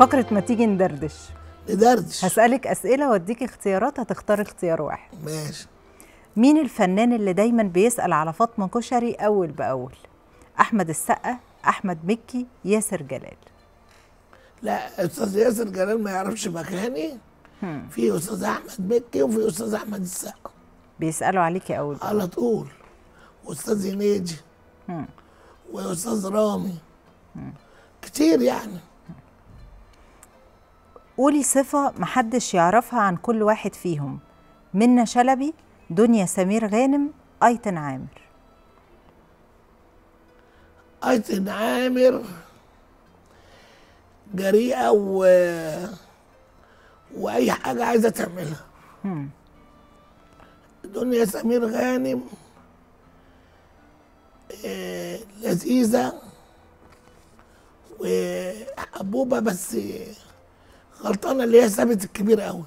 فقرة ما تيجي ندردش ندردش هسألك أسئلة وأديك اختيارات هتختار اختيار واحد ماشي مين الفنان اللي دايما بيسأل على فاطمة كشري أول بأول أحمد السقا أحمد مكي ياسر جلال لا استاذ ياسر جلال ما يعرفش مكاني في استاذ احمد مكي وفي استاذ احمد السقا بيسألوا عليكي أول بأول على طول واستاذ هنيدي واستاذ رامي كتير يعني قولي صفة محدش يعرفها عن كل واحد فيهم منى شلبي دنيا سمير غانم أيتن عامر ايتن عامر جريئه و... واي حاجه عايزه تعملها دنيا سمير غانم آه، لذيذه وحبوبه بس غلطانه اللي هي سابت الكبير قوي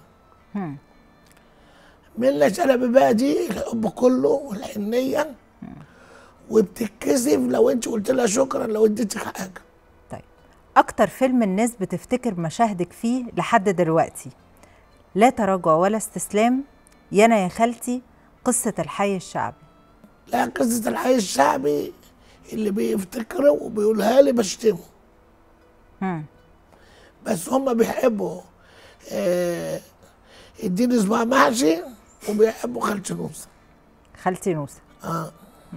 منى شلبي بقى دي الحب كله والحنيه وبتتكسف لو انت قلت لها شكرا لو اديتك حاجه طيب أكتر فيلم الناس بتفتكر مشاهدك فيه لحد دلوقتي لا تراجع ولا استسلام يانا يا خالتي قصة الحي الشعبي لا قصه الحي الشعبي اللي بيفتكره وبيقولها لي بشتمه مم. بس هم بيحبوا آه اديني صباع محشي وبيحبوا خالتي نوسه خالتي نوسة اه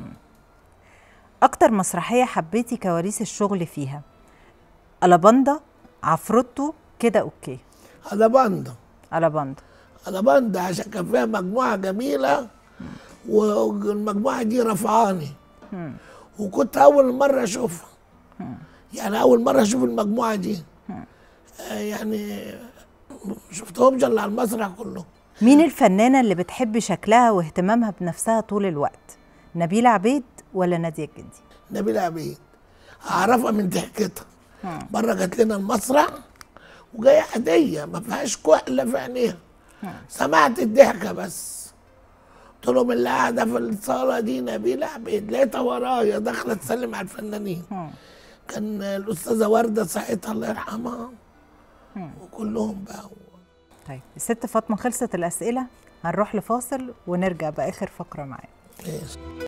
أكتر مسرحية حبيتي كواليس الشغل فيها ألاباندا عفروتو كده أوكي على باندا ألاباندا على باندا عشان كان فيها مجموعه جميله والمجموعه دي رفعاني وكنت اول مره اشوفها يعني اول مره اشوف المجموعه دي آه يعني شفتهمش الا على المسرح كله مين الفنانة اللي بتحب شكلها واهتمامها بنفسها طول الوقت نبيلة عبيد ولا نادية الجندي نبيلة عبيد اعرفها من ضحكتها مره جت لنا المسرح وجايه هديه ما فيهاش كحله في عينيها سمعت الضحكه بس قلت لهم اللي قاعده في الصاله دي نبيلة عبيد لقيتها ورايا داخله تسلم على الفنانين كان الاستاذه ورده ساعتها الله يرحمها وكلهم بقى طيب الست فاطمة خلصت الأسئلة هنروح لفاصل ونرجع بآخر فقرة معانا ماشي